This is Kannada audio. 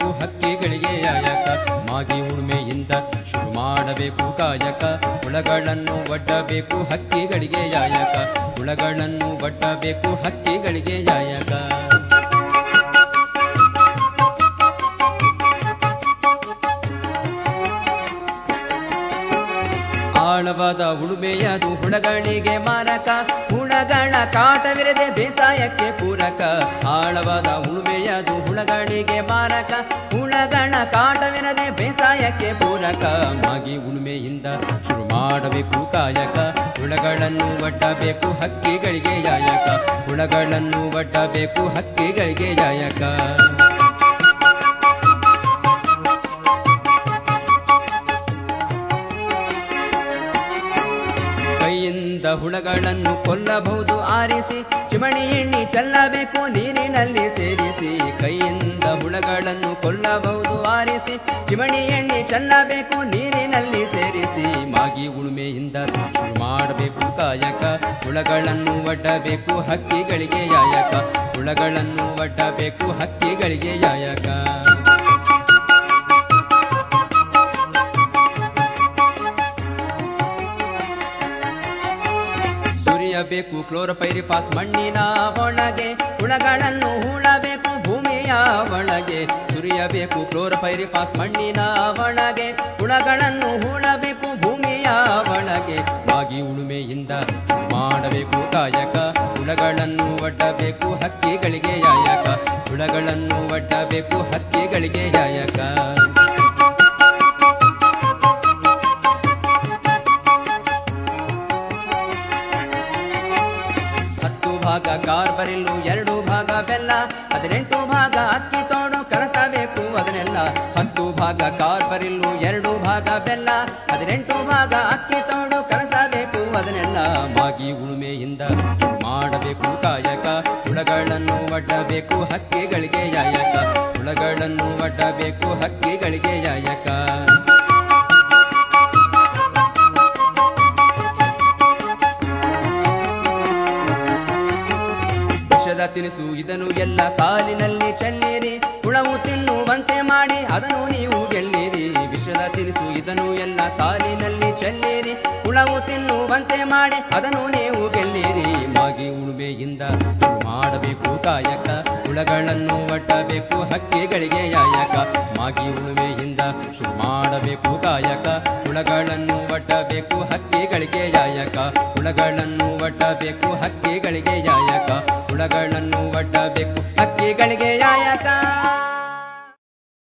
ಒಡ್ಡಬೇಕು ಹಕ್ಕಿಗಳಿಗೆ ಯಾಯಕ ಮಾಗಿ ಉಳುಮೆಯಿಂದ ಶುರು ಮಾಡಬೇಕು ಕಾಯಕ ಹುಳಗಳನ್ನು ಒಡ್ಡಬೇಕು ಹಕ್ಕಿಗಳಿಗೆ ಯಾಯಕ ಹುಳಗಳನ್ನು ಒಡ್ಡಬೇಕು ಹಕ್ಕಿಗಳಿಗೆ ಯಾಯಕ ಆಳವಾದ ಉಳುಮೆಯದು ಹುಳಗಳಿಗೆ ಮಾರಕ ಹುಳಗಳ ಕಾಟವಿರದೆ ಬೇಸಾಯಕ್ಕೆ ಪೂರಕ ಆಳವಾದ ಉಳುಮೆಯದು ಹುಳಗಳಿಗೆ ಮಾರಕ ಹುಳಗಳ ಕಾಟವಿರದೆ ಬೇಸಾಯಕ್ಕೆ ಪೂರಕ ಮಾಗಿ ಉಳುಮೆಯಿಂದ ಶುರು ಮಾಡಬೇಕು ಕಾಯಕ ಹುಳಗಳನ್ನು ಒಡ್ಡಬೇಕು ಹಕ್ಕಿಗಳಿಗೆ ಯಾಯಕ ಹುಳಗಳನ್ನು ಒಡ್ಡಬೇಕು ಹಕ್ಕಿಗಳಿಗೆ ಯಾಯಕ ಕೈಯಿಂದ ಹುಳಗಳನ್ನು ಕೊಲ್ಲಬಹುದು ಆರಿಸಿ ಚಿಮಣಿ ಎಣ್ಣೆ ಚೆಲ್ಲಬೇಕು ನೀರಿನಲ್ಲಿ ಸೇರಿಸಿ ಕೈಯಿಂದ ಹುಳಗಳನ್ನು ಕೊಲ್ಲಬಹುದು ಆರಿಸಿ ಚಿಮಣಿ ಎಣ್ಣೆ ಚೆಲ್ಲಬೇಕು ನೀರಿನಲ್ಲಿ ಸೇರಿಸಿ ಮಾಗಿ ಉಳುಮೆಯಿಂದ ಶುರು ಮಾಡಬೇಕು ಕಾಯಕ ಹುಳಗಳನ್ನು ಒಡ್ಡಬೇಕು ಹಕ್ಕಿಗಳಿಗೆ ಯಾಯಕ ಹುಳಗಳನ್ನು ಒಡ್ಡಬೇಕು ಹಕ್ಕಿಗಳಿಗೆ ಯಾಯಕ ಸುರಿಯಬೇಕು ಕ್ಲೋರೋಪೈರಿಫಾಸ್ ಮಣ್ಣಿನ ಒಳಗೆ ಹುಳಗಳನ್ನು ಹೂಳಬೇಕು ಭೂಮಿಯ ಒಳಗೆ ಸುರಿಯಬೇಕು ಕ್ಲೋರೋಪೈರಿಫಾಸ್ ಮಣ್ಣಿನ ಒಳಗೆ ಹುಳಗಳನ್ನು ಹೂಳಬೇಕು ಭೂಮಿಯ ಒಳಗೆ ಮಾಗಿ ಉಳುಮೆಯಿಂದ ಮಾಡಬೇಕು ಕಾಯಕ ಹುಳಗಳನ್ನು ಒಡ್ಡಬೇಕು ಹಕ್ಕಿಗಳಿಗೆ ಯಾಯಕ ಹುಳಗಳನ್ನು ಒಡ್ಡಬೇಕು ಹಕ್ಕಿಗಳಿಗೆ ಯಾಯಕ ಹತ್ತು ಭಾಗ ಕಾರ್ಬರಿಲ್ಲು ಎರಡು ಭಾಗ ಬೆಲ್ಲ ಹದಿನೆಂಟು ಭಾಗ ಅಕ್ಕಿ ತೋಡು ಕರಸಬೇಕು ಅದನ್ನೆಲ್ಲ ಹತ್ತು ಭಾಗ ಕಾರ್ಬರಿಲ್ಲು ಎರಡು ಭಾಗ ಬೆಲ್ಲ ಹದಿನೆಂಟು ಭಾಗ ಅಕ್ಕಿ ತೋಡು ಕರಸಬೇಕು ಅದನ್ನೆಲ್ಲ ಮಾಗಿ ಉಳುಮೆಯಿಂದ ಮಾಡಬೇಕು ಕಾಯಕ ಹುಳಗಳನ್ನು ಒಡ್ಡಬೇಕು ಹಕ್ಕಿಗಳಿಗೆ ಯಾಯಕ ಹುಳಗಳನ್ನು ಒಡ್ಡಬೇಕು ಹಕ್ಕಿಗಳಿಗೆ ಯಾಯಕ ವಿಷದ ತಿನಿಸು ಇದನ್ನು ಎಲ್ಲ ಸಾಲಿನಲ್ಲಿ ಚೆಲ್ಲಿರಿ ಹುಳವು ತಿನ್ನುವಂತೆ ಮಾಡಿ ಅದನ್ನು ನೀವು ಗೆಲ್ಲಿರಿ ವಿಷದ ತಿನಿಸು ಇದನ್ನು ಎಲ್ಲ ಸಾಲಿನಲ್ಲಿ ಚೆಲ್ಲಿರಿ ಹುಳವು ತಿನ್ನುವಂತೆ ಮಾಡಿ ಅದನ್ನು ನೀವು ಗೆಲ್ಲಿರಿ ಮಾಗಿ ಉಳುಮೆಯಿಂದ ಮಾಡಬೇಕು ಕಾಯಕ ಹುಳಗಳನ್ನು ಒಡ್ಡಬೇಕು ಹಕ್ಕಿಗಳಿಗೆ ಯಾಯಕ ಮಾಗಿ ಉಳುಮೆಯಿಂದ ಶುರು ಮಾಡಬೇಕು ಕಾಯಕ ಹುಳಗಳನ್ನು ಒಡ್ಡಬೇಕು ಹಕ್ಕಿಗಳಿಗೆ ಯಾಯಕ ಹುಳಗಳನ್ನು ಒಡ್ಡಬೇಕು ಹಕ್ಕಿಗಳಿಗೆ ಯಾಯಕ ಹುಳಗಳನ್ನು ಒಡ್ಡಬೇಕು ಹಕ್ಕಿಗಳಿಗೆ ಯಾಯಕ